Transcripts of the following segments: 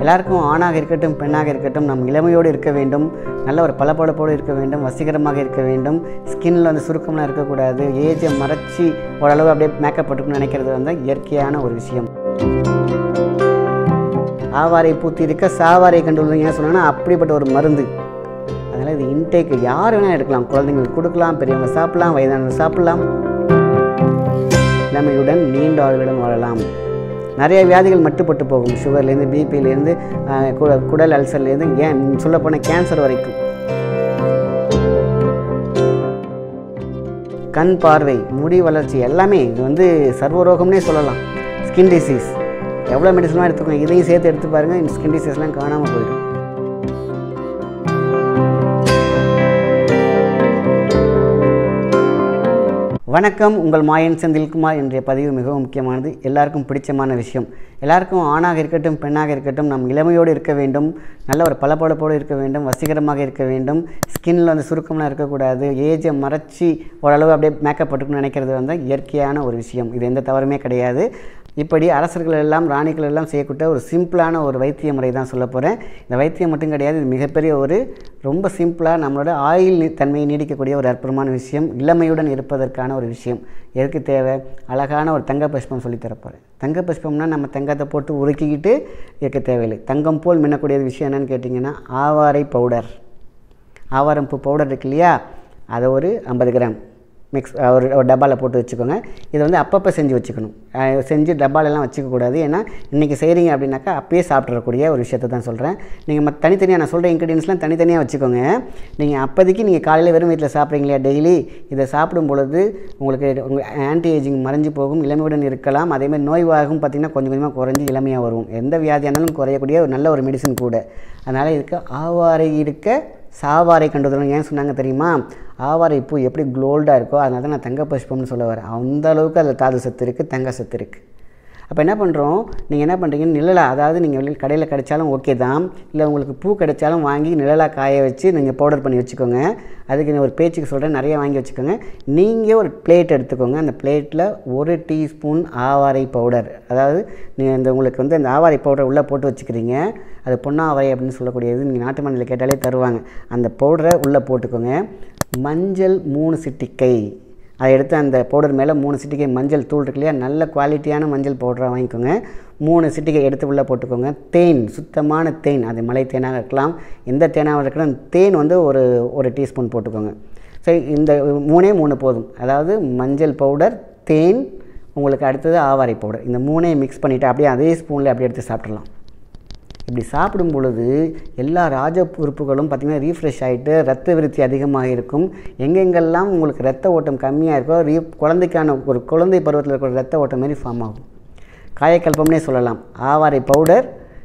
எல்லாருக்கும் ஆணாக இருக்கட்டும் பெண்ணாக இருக்கட்டும் நம் இளமையோடு இருக்க வேண்டும் நல்ல ஒரு பளபளப்போடு இருக்க வேண்டும் வசீகரமாக இருக்க வேண்டும் ஸ்கின்னில் வந்து சுருக்கம்லாம் இருக்கக்கூடாது ஏஜை மறைச்சி ஓரளவு அப்படியே மேக்கப் போட்டுக்கணும்னு நினைக்கிறது வந்து இயற்கையான ஒரு விஷயம் ஆவாரை பூத்தி இருக்க சாவாரை கண்டு ஏன் சொன்னோன்னா அப்படிப்பட்ட ஒரு மருந்து அதனால் இது இன்டேக் யார் வேணால் எடுக்கலாம் குழந்தைங்களுக்கு கொடுக்கலாம் பெரியவங்க சாப்பிடலாம் வயதானவங்க சாப்பிடலாம் இளமையுடன் நீண்ட ஆயுளுடன் வாழலாம் நிறைய வியாதிகள் மட்டுப்பட்டு போகும் சுகர்லேருந்து பிபிலேருந்து குடல் அல்சர்லேருந்து ஏன் சொல்லப்போனால் கேன்சர் வரைக்கும் கண் பார்வை முடி வளர்ச்சி எல்லாமே இது வந்து சர்வரோகம்னே சொல்லலாம் ஸ்கின் டிசீஸ் எவ்வளோ மெடிசன்லாம் எடுத்துக்கோங்க இதையும் சேர்த்து எடுத்து பாருங்கள் இந்த ஸ்கின் டிசீஸ்லாம் காணாமல் போயிடும் வணக்கம் உங்கள் மாயன் செந்தில்குமார் என்ற பதிவு மிகவும் முக்கியமானது எல்லாருக்கும் பிடிச்சமான விஷயம் எல்லாருக்கும் ஆணாக இருக்கட்டும் பெண்ணாக இருக்கட்டும் நம் இளமையோடு இருக்க வேண்டும் நல்ல ஒரு பளபளப்போடு இருக்க வேண்டும் வசீகரமாக இருக்க வேண்டும் ஸ்கின்னில் வந்து சுருக்கம்லாம் இருக்கக்கூடாது ஏஜை மறைச்சி ஓரளவு அப்படியே மேக்கப் போட்டுக்கணும்னு நினைக்கிறது வந்து இயற்கையான ஒரு விஷயம் இது எந்த தவறுமே கிடையாது இப்படி அரசர்கள் எல்லாம் ராணிகள் எல்லாம் செய்யக்கூட்ட ஒரு சிம்பிளான ஒரு வைத்திய முறை தான் சொல்ல போகிறேன் இந்த வைத்தியம் மட்டும் கிடையாது இது மிகப்பெரிய ஒரு ரொம்ப சிம்பிளாக நம்மளோட ஆயில் நீ- தன்மையை நீடிக்கக்கூடிய ஒரு அற்புதமான விஷயம் இளமையுடன் இருப்பதற்கான ஒரு விஷயம் எதுக்கு தேவை அழகான ஒரு தங்க புஷ்பம் சொல்லி தரப்போகிறேன் தங்க புஷ்பம்னா நம்ம தங்கத்தை போட்டு உருக்கிக்கிட்டு இருக்க தேவையில்லை தங்கம் போல் மின்னக்கூடிய விஷயம் என்னன்னு கேட்டிங்கன்னா ஆவாரை பவுடர் ஆவாரம்பூ பவுடர் இருக்கு இல்லையா அதை ஒரு ஐம்பது கிராம் மிக்ஸ் ஒரு ஒரு டப்பாவில் போட்டு வச்சுக்கோங்க இதை வந்து அப்பப்போ செஞ்சு வச்சுக்கணும் அஹ் செஞ்சு டப்பாலெல்லாம் வச்சுக்கக்கூடாது ஏன்னா இன்றைக்கி செய்கிறீங்க அப்படின்னாக்கா அப்பயே சாப்பிட்றக்கூடிய ஒரு விஷயத்தை தான் சொல்கிறேன் நீங்கள் மற்ற தனித்தனியாக நான் சொல்கிற இன்க்ரீடியன்ஸ்லாம் தனித்தனியாக வச்சுக்கோங்க நீங்கள் அப்போதைக்கு நீங்கள் காலையில் வெறும் வீட்டில் சாப்பிட்றீங்களா டெய்லி இதை சாப்பிடும் பொழுது உங்களுக்கு உங்கள் ஆன்டி ஏஜிங் மறைஞ்சு போகும் இளமையுடன் இருக்கலாம் அதேமாதிரி நோய்வாகும் பார்த்திங்கன்னா கொஞ்சம் கொஞ்சமாக குறைஞ்சி இளமையாக வரும் எந்த வியாதியாக இருந்தாலும் குறையக்கூடிய ஒரு நல்ல ஒரு மெடிசன் கூட அதனால் இதுக்கு ஆவாரை இருக்க சாவாரை கண்டுதலும் ஏன் சொன்னாங்க தெரியுமா ஆவாரை பூ எப்படி கோல்டாக இருக்கோ அதனால தான் நான் தங்க புஷ்பம்னு சொல்ல வரேன் அந்த அளவுக்கு அதில் தாது சத்து இருக்குது தங்க சத்து இருக்குது அப்போ என்ன பண்ணுறோம் நீங்கள் என்ன பண்ணுறீங்க நிழலாக அதாவது நீங்கள் வெளியில் கடையில் கிடைச்சாலும் ஓகே தான் இல்லை உங்களுக்கு பூ கிடைச்சாலும் வாங்கி நிழலாக காய வச்சு நீங்கள் பவுடர் பண்ணி வச்சுக்கோங்க அதுக்கு நான் ஒரு பேச்சுக்கு சொல்கிறேன் நிறைய வாங்கி வச்சுக்கோங்க நீங்கள் ஒரு பிளேட் எடுத்துக்கோங்க அந்த பிளேட்டில் ஒரு டீஸ்பூன் ஆவாரை பவுடர் அதாவது நீங்கள் இந்த உங்களுக்கு வந்து அந்த ஆவாரை பவுடர் உள்ளே போட்டு வச்சுக்கிறீங்க அது பொன்னாவாரை அப்படின்னு சொல்லக்கூடியது நீங்கள் நாட்டு மண்ணில் கேட்டாலே தருவாங்க அந்த பவுடரை உள்ளே போட்டுக்கோங்க மஞ்சள் மூணு சிட்டிக்கை அதை எடுத்து அந்த பவுடர் மேலே மூணு சிட்டிகை மஞ்சள் தூள் இருக்கு இல்லையா நல்ல குவாலிட்டியான மஞ்சள் பவுடராக வாங்கிக்கோங்க மூணு சிட்டிகை எடுத்து உள்ளே போட்டுக்கோங்க தேன் சுத்தமான தேன் அது மலை தேனாக இருக்கலாம் எந்த தேனாக இருக்கலாம் தேன் வந்து ஒரு ஒரு டீஸ்பூன் போட்டுக்கோங்க சரி இந்த மூணே மூணு போதும் அதாவது மஞ்சள் பவுடர் தேன் உங்களுக்கு அடுத்தது ஆவாரை பவுடர் இந்த மூணையும் மிக்ஸ் பண்ணிவிட்டு அப்படியே அதே ஸ்பூனில் அப்படியே எடுத்து சாப்பிட்றலாம் இப்படி சாப்பிடும் பொழுது எல்லா ராஜ உறுப்புகளும் பார்த்திங்கன்னா ரீஃப்ரெஷ் ஆகிட்டு ரத்த விருத்தி அதிகமாக இருக்கும் எங்கெங்கெல்லாம் உங்களுக்கு ரத்த ஓட்டம் கம்மியாக இருக்கோ ரீ குழந்தைக்கான ஒரு குழந்தை பருவத்தில் இருக்கிற ரத்த ஓட்டம் மாதிரி ஃபார்ம் ஆகும் காயக்கல்பம்னே சொல்லலாம் ஆவாரை பவுடர்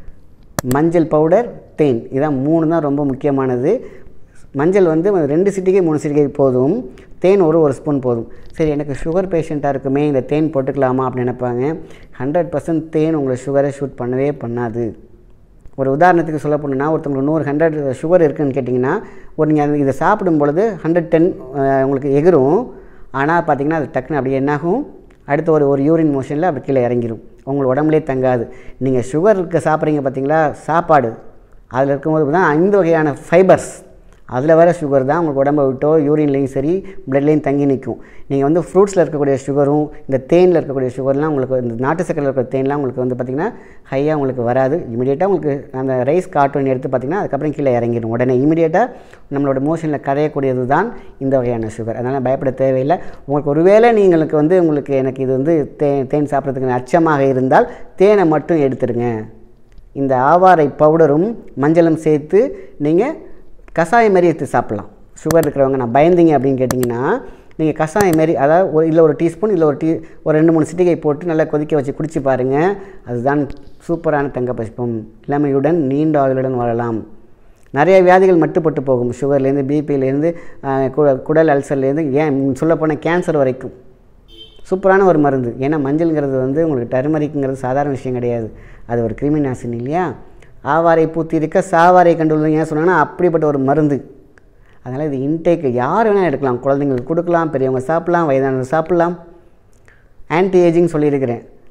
மஞ்சள் பவுடர் தேன் இதான் மூணு தான் ரொம்ப முக்கியமானது மஞ்சள் வந்து ரெண்டு சிட்டிகை மூணு சிட்டிகை போதும் தேன் ஒரு ஒரு ஸ்பூன் போதும் சரி எனக்கு சுகர் பேஷண்ட்டாக இருக்குமே இந்த தேன் போட்டுக்கலாமா அப்படின்னு நினைப்பாங்க ஹண்ட்ரட் பர்சன்ட் தேன் உங்களை சுகரை ஷூட் பண்ணவே பண்ணாது ஒரு உதாரணத்துக்கு சொல்ல போனோம்னா ஒருத்தவங்களுக்கு நூறு ஹண்ட்ரட் சுகர் இருக்குன்னு கேட்டிங்கன்னா ஒரு நீங்கள் இதை சாப்பிடும் பொழுது ஹண்ட்ரட் டென் உங்களுக்கு எகிரும் ஆனால் பார்த்தீங்கன்னா அது டக்குன்னு அப்படியே என்னாகும் அடுத்து ஒரு ஒரு யூரின் மோஷனில் அப்படி கீழே இறங்கிரும் உங்கள் உடம்புலே தங்காது நீங்கள் சுகர் இருக்க சாப்பிட்றீங்க பார்த்தீங்களா சாப்பாடு அதில் இருக்கும்போது தான் ஐந்து வகையான ஃபைபர்ஸ் அதில் வர சுகர் தான் உங்களுக்கு உடம்பை விட்டோ யூரின்லேயும் சரி பிளட்லேயும் தங்கி நிற்கும் நீங்கள் வந்து ஃப்ரூட்ஸில் இருக்கக்கூடிய சுகரும் இந்த தேனில் இருக்கக்கூடிய சுகர்லாம் உங்களுக்கு இந்த நாட்டு சக்கரையில் இருக்கிற தேன்லாம் உங்களுக்கு வந்து பார்த்திங்கன்னா ஹையாக உங்களுக்கு வராது இமீடியட்டாக உங்களுக்கு அந்த ரைஸ் கார்ட்டூன் எடுத்து பார்த்திங்கன்னா அதுக்கப்புறம் கீழே இறங்கிடும் உடனே இமீடியட்டாக நம்மளோட மோஷனில் கரையக்கூடியது தான் இந்த வகையான சுகர் அதனால் பயப்பட தேவையில்லை உங்களுக்கு ஒருவேளை நீங்களுக்கு வந்து உங்களுக்கு எனக்கு இது வந்து தே தேன் சாப்பிட்றதுக்கு அச்சமாக இருந்தால் தேனை மட்டும் எடுத்துருங்க இந்த ஆவாரை பவுடரும் மஞ்சளும் சேர்த்து நீங்கள் கஷாயம் மாதிரி எடுத்து சாப்பிட்லாம் சுகர் இருக்கிறவங்க நான் பயந்தீங்க அப்படின்னு கேட்டிங்கன்னா நீங்கள் கஷாயம் மாரி அதாவது ஒரு இல்லை ஒரு டீஸ்பூன் இல்லை ஒரு டீ ஒரு ரெண்டு மூணு சிட்டிகை போட்டு நல்லா கொதிக்க வச்சு குடிச்சு பாருங்கள் அதுதான் சூப்பரான தங்க புஷ்பம் இளமையுடன் நீண்ட ஆயுளுடன் வாழலாம் நிறைய வியாதிகள் மட்டுப்பட்டு போகும் சுகர்லேருந்து பிபிலேருந்து குடல் அல்சர்லேருந்து ஏன் சொல்லப்போனால் கேன்சர் வரைக்கும் சூப்பரான ஒரு மருந்து ஏன்னா மஞ்சள்ங்கிறது வந்து உங்களுக்கு டர்மரிக்குங்கிறது சாதாரண விஷயம் கிடையாது அது ஒரு கிருமி நாசினி இல்லையா ஆவாரை பூத்தி இருக்க சாவாரை கண்டு ஏன் சொன்னாங்கன்னா அப்படிப்பட்ட ஒரு மருந்து அதனால் இது இன்டேக் யார் வேணால் எடுக்கலாம் குழந்தைங்களுக்கு கொடுக்கலாம் பெரியவங்க சாப்பிட்லாம் வயதானவங்க சாப்பிட்லாம் ஆன்டி ஏஜிங் சொல்லியிருக்கிறேன்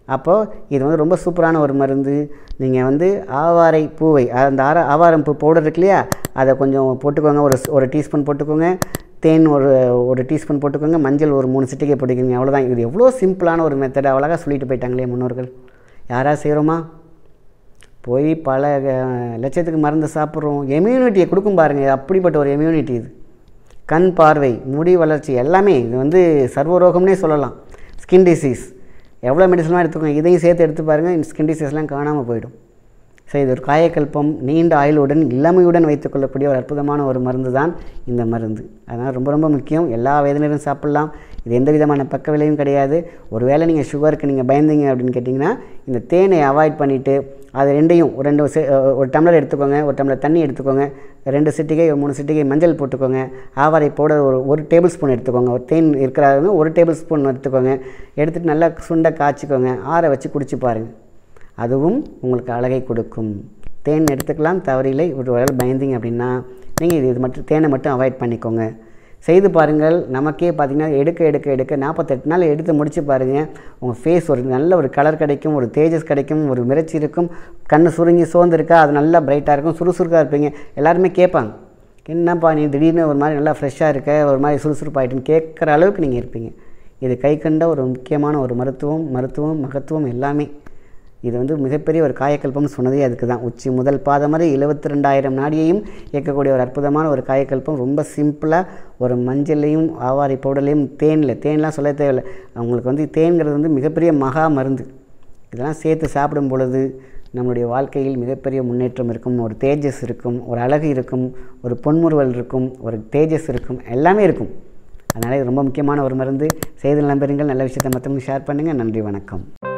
அப்போது இது வந்து ரொம்ப சூப்பரான ஒரு மருந்து நீங்கள் வந்து ஆவாரை பூவை அந்த ஆர ஆவாரம் பூ பவுடர் இருக்கு இல்லையா அதை கொஞ்சம் போட்டுக்கோங்க ஒரு ஒரு டீஸ்பூன் போட்டுக்கோங்க தேன் ஒரு ஒரு டீஸ்பூன் போட்டுக்கோங்க மஞ்சள் ஒரு மூணு சிட்டிகை போட்டுக்கோங்க அவ்வளோதான் இது எவ்வளோ சிம்பிளான ஒரு மெத்தட் அவ்வளோகா சொல்லிட்டு போயிட்டாங்களே முன்னோர்கள் யாராவது செய்கிறோமா போய் பல அஹ், லட்சத்துக்கு மருந்து சாப்பிட்றோம் எம்யூனிட்டியை கொடுக்கும் பாருங்கள் அப்படிப்பட்ட ஒரு எம்யூனிட்டி இது கண் பார்வை முடி வளர்ச்சி எல்லாமே இது வந்து சர்வரோகம்னே சொல்லலாம் ஸ்கின் டிசீஸ் எவ்வளோ மெடிசன்லாம் எடுத்துக்கோங்க இதையும் சேர்த்து எடுத்து பாருங்கள் ஸ்கின் டிசீஸ்லாம் காணாமல் போயிடும் ஸோ இது ஒரு காயக்கல்பம் நீண்ட ஆயுளுடன் இளமையுடன் வைத்துக்கொள்ளக்கூடிய ஒரு அற்புதமான ஒரு மருந்து தான் இந்த மருந்து அதனால் ரொம்ப ரொம்ப முக்கியம் எல்லா வேதனையிலும் சாப்பிட்லாம் இது எந்த விதமான பக்க விளைவும் கிடையாது ஒருவேளை நீங்கள் சுகருக்கு நீங்கள் பயந்தீங்க அப்படின்னு கேட்டிங்கன்னா இந்த தேனை அவாய்ட் பண்ணிவிட்டு அது ரெண்டையும் ஒரு ரெண்டு சே- ஒரு டம்ளர் எடுத்துக்கோங்க ஒரு டம்ளர் தண்ணி எடுத்துக்கோங்க ரெண்டு சிட்டிகை ஒரு மூணு சிட்டிகை மஞ்சள் போட்டுக்கோங்க ஆவாரை பவுடர் ஒரு ஒரு டேபிள் ஸ்பூன் எடுத்துக்கோங்க ஒரு தேன் இருக்கிறாங்க ஒரு டேபிள் ஸ்பூன் எடுத்துக்கோங்க எடுத்துகிட்டு நல்லா சுண்டை காய்ச்சிக்கோங்க ஆற வச்சு குடிச்சு பாருங்கள் அதுவும் உங்களுக்கு அழகை கொடுக்கும் தேன் எடுத்துக்கலாம் தவறில்லை ஒரு வேளை பயந்தீங்க அப்படின்னா நீங்கள் இது இது மட்டும் தேனை மட்டும் அவாய்ட் பண்ணிக்கோங்க செய்து பாருங்கள் நமக்கே பார்த்தீங்கன்னா எடுக்க எடுக்க எடுக்க நாற்பத்தெட்டு நாள் எடுத்து முடிச்சு பாருங்கள் உங்கள் ஃபேஸ் ஒரு நல்ல ஒரு கலர் கிடைக்கும் ஒரு தேஜஸ் கிடைக்கும் ஒரு மிரட்சி இருக்கும் கண்ணு சுருங்கி சோர்ந்து இருக்கா அது நல்லா பிரைட்டாக இருக்கும் சுறுசுறுக்காக இருப்பீங்க எல்லாருமே கேட்பாங்க என்னப்பா நீ திடீர்னு ஒரு மாதிரி நல்லா ஃப்ரெஷ்ஷாக இருக்க ஒரு மாதிரி சுறுசுறுப்பாயிட்டுன்னு கேட்குற அளவுக்கு நீங்கள் இருப்பீங்க இது கை கண்ட ஒரு முக்கியமான ஒரு மருத்துவம் மருத்துவம் மகத்துவம் எல்லாமே இது வந்து மிகப்பெரிய ஒரு காயக்கல்பம்னு சொன்னதே அதுக்கு தான் உச்சி முதல் பாதம் வரை எழுபத்தி ரெண்டாயிரம் நாடியையும் இயக்கக்கூடிய ஒரு அற்புதமான ஒரு காயக்கல்பம் ரொம்ப சிம்பிளாக ஒரு மஞ்சள்லையும் ஆவாரி பவுடர்லையும் தேனில் தேன்லாம் சொல்ல தேவையில்லை அவங்களுக்கு வந்து தேன்கிறது வந்து மிகப்பெரிய மகா மருந்து இதெல்லாம் சேர்த்து சாப்பிடும் பொழுது நம்மளுடைய வாழ்க்கையில் மிகப்பெரிய முன்னேற்றம் இருக்கும் ஒரு தேஜஸ் இருக்கும் ஒரு அழகு இருக்கும் ஒரு பொன்முறுவல் இருக்கும் ஒரு தேஜஸ் இருக்கும் எல்லாமே இருக்கும் அதனால் இது ரொம்ப முக்கியமான ஒரு மருந்து செய்து நம்புறீங்கள் நல்ல விஷயத்தை மற்றவங்க ஷேர் பண்ணுங்கள் நன்றி வணக்கம்